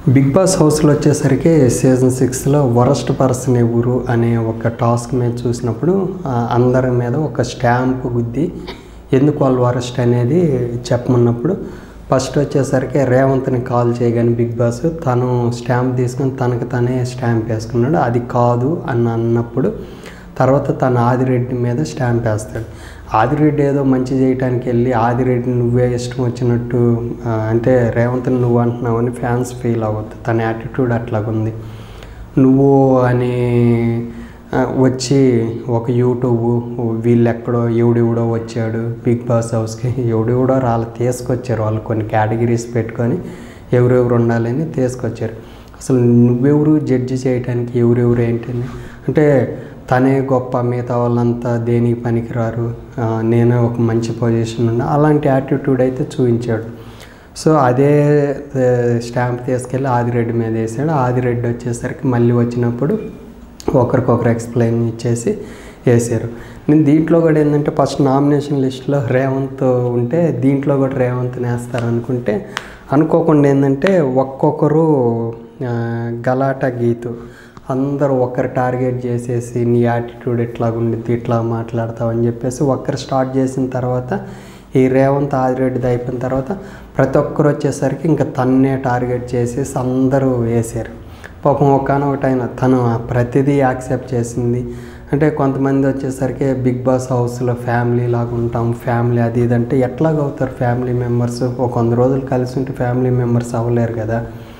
big boss హౌస్లో వచ్చేసరికి season సిక్స్లో వరస్ట్ పర్సన్ ఎవరు అనే ఒక టాస్క్ మీద చూసినప్పుడు ఆ, అందరి మీద ఒక స్టాంప్ గుద్ది ఎందుకు వాళ్ళు వరస్ట్ అనేది చెప్పమన్నప్పుడు ఫస్ట్ వచ్చేసరికి రేవంత్ని కాల్ చేయగానే బిగ్ బాస్ తను స్టాంప్ తీసుకొని తనకు తనే స్టాంప్ వేసుకున్నాడు అది కాదు అని అన్నప్పుడు తర్వాత తను ఆదిరెడ్డి మీద స్టాంప్ వేస్తాడు ఆదిరెడ్డి ఏదో మంచి చేయడానికి వెళ్ళి ఆదిరెడ్డి నువ్వే ఇష్టం వచ్చినట్టు ఆ, అంటే రేవంత్ని నువ్వు అంటున్నావు అని ఫ్యాన్స్ ఫీల్ అవ్వద్దు తన యాటిట్యూడ్ అట్లాగుంది నువ్వు అని ఆ, వచ్చి ఒక యూట్యూబ్ వీళ్ళు ఎక్కడో ఎవడెవడో వచ్చాడు బిగ్ బాస్ హౌస్కి ఎవడెవడో వాళ్ళు తీసుకొచ్చారు వాళ్ళు కొన్ని కేటగిరీస్ పెట్టుకొని ఎవరెవరు ఉండాలని తీసుకొచ్చారు అసలు నువ్వెవరు జడ్జి చేయడానికి ఎవరెవరు ఏంటని అంటే తనే గొప్ప మిగతా వాళ్ళంతా దేనికి పనికిరారు ఆ, నేనే ఒక మంచి పొజిషన్ ఉన్నా అలాంటి యాటిట్యూడ్ అయితే చూపించాడు సో అదే ఆ, స్టాంప్ తీసుకెళ్ళి ఆదిరెడ్డి మీద వేసాడు ఆదిరెడ్డి వచ్చేసరికి మళ్ళీ వచ్చినప్పుడు ఒకరికొకరు ఎక్స్ప్లెయిన్ ఇచ్చేసి వేసారు నేను దీంట్లో కూడా ఏంటంటే ఫస్ట్ నామినేషన్ లిస్ట్లో రేవంత్ ఉంటే దీంట్లో కూడా రేవంత్ని వేస్తారు అనుకుంటే అనుకోకుండా ఏంటంటే ఒక్కొక్కరు ఆ, గలాటా గీతు అందరూ ఒక్కరు టార్గెట్ చేసేసి నీ యాటిట్యూడ్ ఇట్లా ఉండిద్ది ఇట్లా మాట్లాడతావు అని చెప్పేసి ఒక్కరు స్టార్ట్ చేసిన తర్వాత ఈ రేవంత్ ఆదిరెడ్డిది అయిపోయిన తర్వాత ప్రతి ఒక్కరు వచ్చేసరికి ఇంకా తన్నే టార్గెట్ చేసేసి అందరూ వేసారు పాపం ఒకనొకటైన తను ప్రతిదీ యాక్సెప్ట్ చేసింది అంటే కొంతమంది వచ్చేసరికి బిగ్ బాస్ హౌస్లో ఫ్యామిలీ లాగా ఉంటాం ఫ్యామిలీ అది ఇది అంటే ఎట్లాగ అవుతారు ఫ్యామిలీ మెంబర్స్ ఒక వంద రోజులు కలిసి ఉంటే ఫ్యామిలీ మెంబర్స్ అవ్వలేరు కదా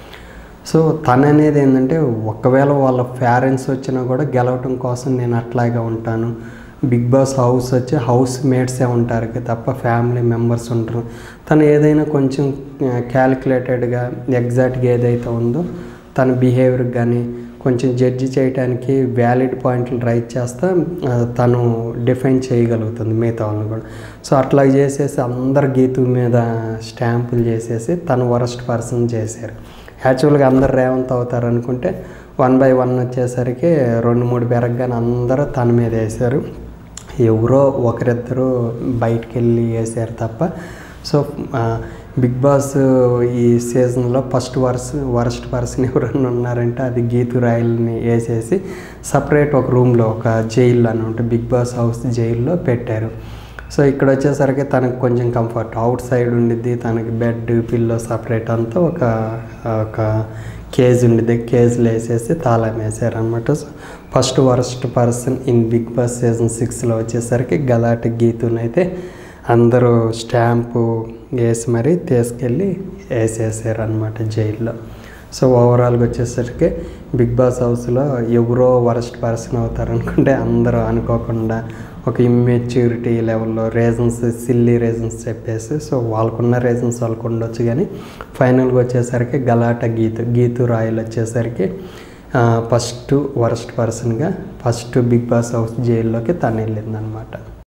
సో తను అనేది ఏంటంటే ఒకవేళ వాళ్ళ పేరెంట్స్ వచ్చినా కూడా గెలవటం కోసం నేను అట్లాగే ఉంటాను బిగ్ బాస్ హౌస్ వచ్చి హౌస్ మేట్సే ఉంటారు కదా తప్ప ఫ్యామిలీ మెంబర్స్ ఉంటారు తను ఏదైనా కొంచెం క్యాలిక్యులేటెడ్గా ఎగ్జాక్ట్గా ఏదైతే ఉందో తన బిహేవియర్ కానీ కొంచెం జడ్జి చేయడానికి వ్యాలిడ్ పాయింట్లు రైట్ చేస్తా ఆ, తను డిఫైన్ చేయగలుగుతుంది మిగతా వాళ్ళని కూడా సో అట్లా చేసేసి అందరు గీతు మీద స్టాంపులు చేసేసి తను వరస్ట్ పర్సన్ చేశారు యాక్చువల్గా అందరు రేవంత్ అవుతారు అనుకుంటే వన్ బై వన్ వచ్చేసరికి రెండు మూడు పెరగగానే అందరూ తన మీద వేశారు ఎవరో ఒకరిద్దరు బయటికి వెళ్ళి వేసారు తప్ప సో ఆ, బిగ్ బాస్ ఈ సీజన్లో ఫస్ట్ వర్స్ వరస్ట్ పర్సన్ ఎవరన్నా ఉన్నారంటే అది గీతు రాయల్ని వేసేసి సపరేట్ ఒక రూమ్లో ఒక జైల్లో అనమాట బిగ్ బాస్ హౌస్ జైల్లో పెట్టారు సో ఇక్కడ వచ్చేసరికి తనకు కొంచెం కంఫర్ట్ అవుట్ సైడ్ ఉండిద్ది తనకి బెడ్ పిల్లో సపరేట్ అంతా ఒక ఒక కేజ్ ఉండిద్ది కేజ్లో వేసేసి తాళం వేసారు అనమాట so first worst person in Big Boss season సిక్స్లో వచ్చేసరికి గలాటి గీతునైతే అందరూ స్టాంపు వేసి మరీ తీసుకెళ్ళి వేసేసారు అనమాట జైల్లో సో ఓవరాల్గా వచ్చేసరికి బిగ్ బాస్ హౌస్లో ఎవరో వరస్ట్ పర్సన్ అవుతారు అనుకుంటే అందరూ అనుకోకుండా ఒక ఇమ్మెచ్యూరిటీ లెవెల్లో రీజన్స్ సిల్లీ రీజన్స్ చెప్పేసి సో వాళ్ళకున్న రీజన్స్ వాళ్ళకు ఉండొచ్చు కానీ ఫైనల్గా వచ్చేసరికి గలాట గీతు గీతు రాయల్ వచ్చేసరికి ఫస్ట్ వరస్ట్ పర్సన్గా ఫస్ట్ బిగ్ బాస్ హౌస్ జైల్లోకి తను వెళ్ళిందనమాట